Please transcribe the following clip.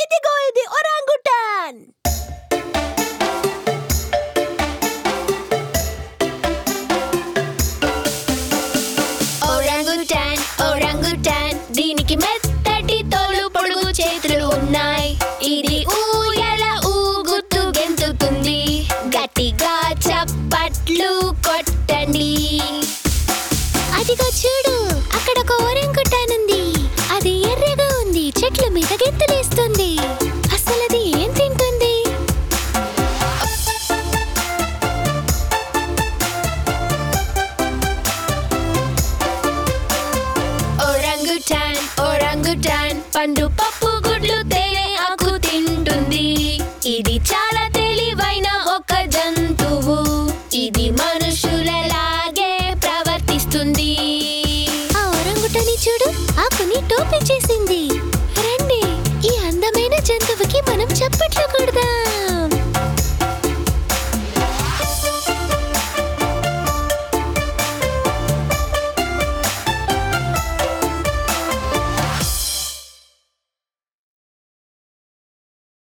ఇదిగో ఇది ఒరాంగుటాన్ ఓరంగుటాన్ ఓరంగుటాన్ దీనికి మెత్తటి తోలు పొడుగు చేతులు ఉన్నాయి ఇది ఊయల ఊగుతూ గెంతుతుంది గట్టిగా చప్పట్లు కొట్టండి అదిగో చూడు అక్కడ ఒక ఓరెంగుటాన్ ఉంది అది ఎర్రగా ఉంది చెట్ల మీద గెంతులేస్తుంది అసలు అది ఏం తింటుంది ఓరంగుటాన్ ఓరంగుటాన్ పండు పప్పు గుడ్లు తేనె ఆకు తింటుంది ఇది చాలా తెలివైన ఒక జంతువు ఇది మనుషులలాగే ప్రవర్తిస్తుంది ఆ ఓరంగుటాని చూడు ఆకుని టోపీ చేసింది రండి ఈ అందమైన జంతువుకి మనం చప్పట్లు కొడదాం